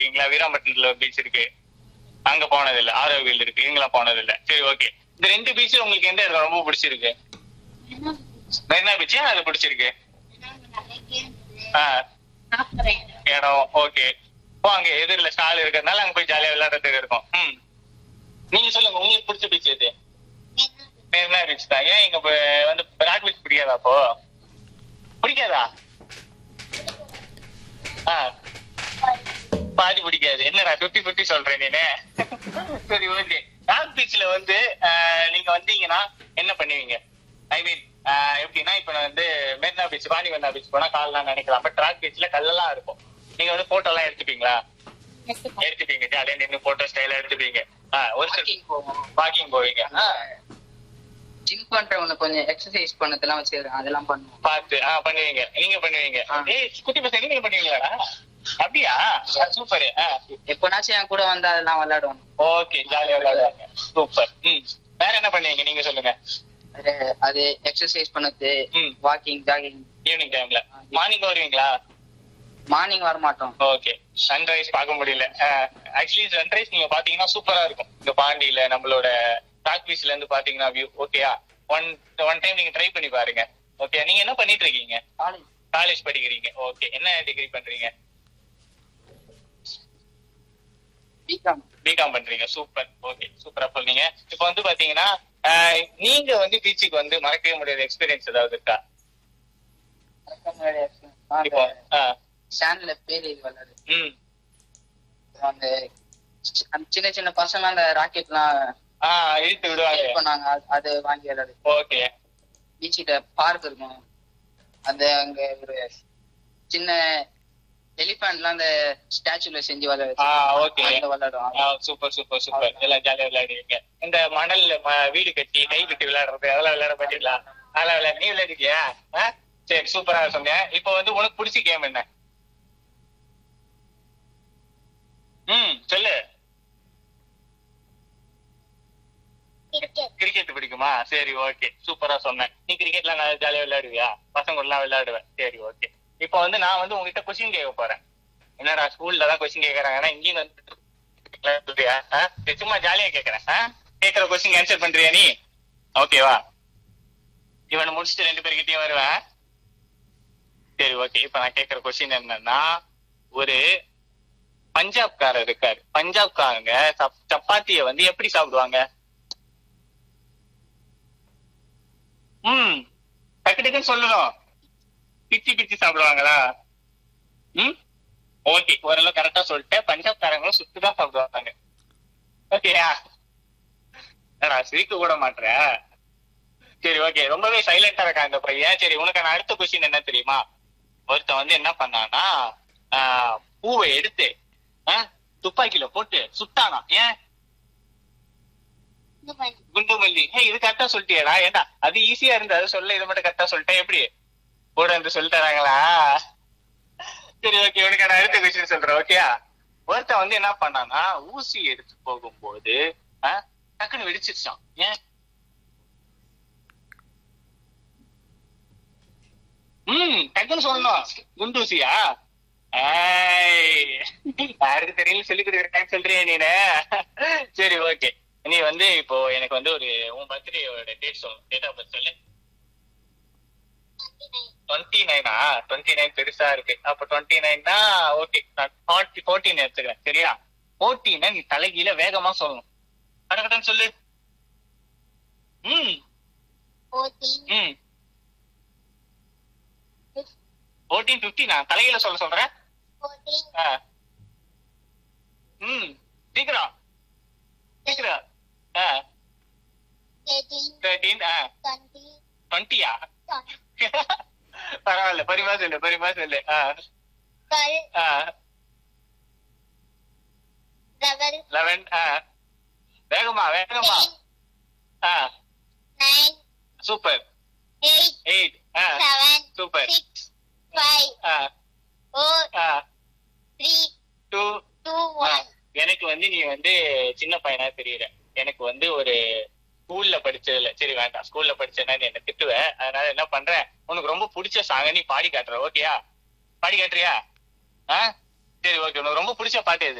போயிருக்கீங்களா வீராம்பட்டினத்துல ஒரு பீச் இருக்கு அங்க போனது இல்ல ஆரோவில் இருக்கு இங்கெல்லாம் போனது இல்ல சரி ஓகே இந்த ரெண்டு பீச் உங்களுக்கு எந்த இடம் ரொம்ப பிடிச்சிருக்கு மெரினா பீச் ஏன் அது பிடிச்சிருக்கு ஆ இடம் ஓகே ஓ அங்க எதிரில ஸ்டால் இருக்கிறதுனால அங்க போய் ஜாலியா விளையாடுறதுக்கு இருக்கும் ம் நீங்க சொல்லுங்க உங்களுக்கு பிடிச்ச பீச் எது மெரினா பீச் தான் ஏன் இங்க இப்ப வந்து ராக் பீச் பிடிக்காதா அப்போ பிடிக்காதா ஆ பாதி பிடிக்காது என்னடா பிப்டி பிப்டி சொல்றேன் நீனு சரி ஓகே ராக் பீச்ல வந்து ஆஹ், நீங்க வந்தீங்கன்னா என்ன பண்ணுவீங்க ஐ மீன் எப்படின்னா இப்ப நான் வந்து மெரினா பீச் வாணி மெரினா பீச் போனா கால்லாம் நினைக்கலாம் பட் ராக் பீச்ல கல்லெல்லாம் இருக்கும் நீங்க வந்து போட்டோ எல்லாம் எடுத்துப்பீங்களா எடுத்துப்பீங்க ஜாலியா நின்று போட்டோ ஸ்டைலா எடுத்துப்பீங்க ஆஹ் ஒரு சில வாக்கிங் போவோம் வாக்கிங் போவீங்க ஆஹ் ஜிம் பண்றவங்க கொஞ்சம் எக்ஸசைஸ் பண்ணதெல்லாம் வச்சிருக்கேன் அதெல்லாம் பண்ணுவோம் பார்த்து ஆ பண்ணுவீங்க நீங்க பண்ணுவீங்க ஆ. ஏய் குட்டி பசங்க நீங்க பண்ணுவீங்களாடா அப்படியா சூப்பர் எப்போனாச்சும் என் கூட வந்தா அதெல்லாம் விளையாடுவோம் ஓகே ஜாலியா விளையாடுவாங்க சூப்பர் ம் வேற என்ன பண்ணுவீங்க நீங்க சொல்லுங்க அது அது எக்ஸசைஸ் பண்ணது ம். வாக்கிங் ஜாகிங் ஈவினிங் டைம்ல மார்னிங் வருவீங்களா மார்னிங் வர மாட்டோம் ஓகே சன்ரைஸ் பார்க்க முடியல ஆக்சுவலி சன்ரைஸ் நீங்க பாத்தீங்கன்னா சூப்பரா இருக்கும் இந்த பாண்டியில நம்மளோட டாக் பீச்ல இருந்து பாத்தீங்கன்னா வியூ ஓகேயா ஒன் ஒன் டைம் நீங்க ட்ரை பண்ணி பாருங்க ஓகே நீங்க என்ன பண்ணிட்டு இருக்கீங்க காலேஜ் காலேஜ் படிக்கிறீங்க ஓகே என்ன டிகிரி பண்றீங்க பிகாம் பிகாம் பண்றீங்க சூப்பர் ஓகே சூப்பரா சொல்றீங்க இப்போ வந்து பாத்தீங்கன்னா ஆஹ், நீங்க வந்து பீச்சுக்கு வந்து மறக்கவே முடியாத எக்ஸ்பீரியன்ஸ் ஏதாவது இருக்கா இப்போ ஆஹ், ஸ்டாண்ட்ல பேர் எழுதி விளையாடு ம் அந்த சி- அந்த சின்ன சின்ன பசங்க அந்த ராக்கெட்லாம் ஆஹ் இழுத்து விடுவாங்க பண்ணாங்க அது- அது வாங்கி விளையாடு ஓகே பீச்சிட்ட பார்க் இருக்கும் அந்த அங்க ஒரு சின்ன எலிஃபண்ட்லாம் அந்த ஸ்டாச்சுல செஞ்சு விளையாடு ஆ, okay. அதுல விளையாடுவோம் சூப்பர் சூப்பர் சூப்பர் எல்லாம் ஜாலியா விளையாடுவீங்க இந்த மணல்ல ம- வீடு கட்டி கை கட்டி விளையாடுறது அதெல்லாம் விளையாட மாட்டீங்களா அதெல்லாம் விளையாட நீ விளையாடிக்கியா ஆ? சரி சூப்பரா சொன்னேன் இப்போ வந்து உனக்கு பிடிச்ச கேம் என்ன ம் சொல்லு கிரிக்கெட் பிடிக்குமா சரி ஓகே சூப்பரா சொன்னேன் நீ கிரிக்கெட்லாம் நல்லா ஜாலியா விளையாடுவியா பசங்க எல்லாம் விளையாடுவேன் சரி ஓகே இப்போ வந்து நான் வந்து உங்ககிட்ட கொஸ்டின் கேட்க போறேன் என்னடா ஸ்கூல்ல தான் கொஸ்டின் கேக்குறாங்கன்னா இங்கேயும் வந்து சொல்றியா? ஆ? சரி, சும்மா ஜாலியா கேக்குறேன் ஆ? கேக்குற கொஸ்டின் ஆன்சர் பண்றியா நீ ஓகேவா இவனை முடிச்சுட்டு ரெண்டு பேர்கிட்டயும் வருவேன் சரி ஓகே இப்ப நான் கேக்குற கொஸ்டின் என்னன்னா ஒரு பஞ்சாப்காரர் இருக்காரு பஞ்சாப்காரங்க சப்- சப்பாத்திய வந்து எப்படி சாப்பிடுவாங்க ம் டக்கு டக்குன்னு சொல்லணும் பிச்சு பிச்சு சாப்பிடுவாங்களா ம் ஓகே ஓரளவு கரெக்டா சொல்லிட்டேன் பஞ்சாப்காரங்களும் சுத்து தான் சாப்பிடுவாங்க ஓகேயா நான் சிரிக்க கூட மாட்டேன் சரி ஓகே ரொம்பவே சைலண்டா இருக்கா இந்த பையன் சரி உனக்கான அடுத்த கொஸ்டின் என்ன தெரியுமா ஒருத்தன் வந்து என்ன பண்ணானா ஆஹ், பூவை எடுத்து ஆஹ், துப்பாக்கியில போட்டு சுட்டானா ஏன் குண்டு மல்லி ஹே இது கரெக்டா சொல்லிட்டியடா ஏண்டா அது ஈஸியா இருந்து அது சொல்ல இது மட்டும் கரெக்டா சொல்லிட்டேன் எப்படி கூட வந்து சொல்லி தராங்களா சரி ஓகே உனக்கு நான் அடுத்த கொஸ்டின் சொல்றேன் ஓகேயா ஒருத்தன் வந்து என்ன பண்ணானா ஊசி எடுத்து போகும்போது ஆ, டக்குன்னு வெடிச்சிருச்சான் ஏன் ம் டக்குன்னு சொல்லணும் குண்டூசியா ஏய், யாருக்கு தெரியல சொல்லி கொடுக்குற டைம் சொல்றியா நீனு சரி ஓகே நீ வந்து இப்போ எனக்கு வந்து ஒரு உன் பர்த்டேயோட டேட் சொல்லணும் டேட் ஆஃப் பர்த் சொல்லு டுவெண்ட்டி நைனா டுவெண்ட்டி நைன் பெருசா இருக்கு அப்ப டுவெண்ட்டி நைன்னா ஓகே நான் ஃபார்ட்டி ஃபோர்டீன் எடுத்துக்கிறேன் சரியா ஃபோர்டீனை நீ தலைகீழ வேகமா சொல்லணும் கடகடன்னு சொல்லு ம் ம் ஃபோர்டீன் ஃபிஃப்டினா தலைகீழ சொல்ல சொல்றேன் ஆ. ம் சீக்கிரம் சீக்கிரம் ஆ தேர்ட்டீன் ஆ டுவெண்ட்டியா பரவாயில்ல பரிமா சொல்லு பரிமா சொல்லு ஆ ஆ லெவன் ஆ வேகமா வேகமா ஆ சூப்பர் எயிட் ஆ சூப்பர் ஆ ஆ டூ எனக்கு வந்து நீ வந்து சின்ன பையனா தெரியற எனக்கு வந்து ஒரு ஸ்கூல்ல படிச்சதுல சரி வேண்டாம் ஸ்கூல்ல படிச்சேன்னா நீ என்ன திட்டுவ அதனால என்ன பண்றேன் உனக்கு ரொம்ப பிடிச்ச சாங்க நீ பாடி காட்டுற ஓகேயா பாடி காட்டுறியா ஆ சரி ஓகே உனக்கு ரொம்ப பிடிச்ச பாட்டு எது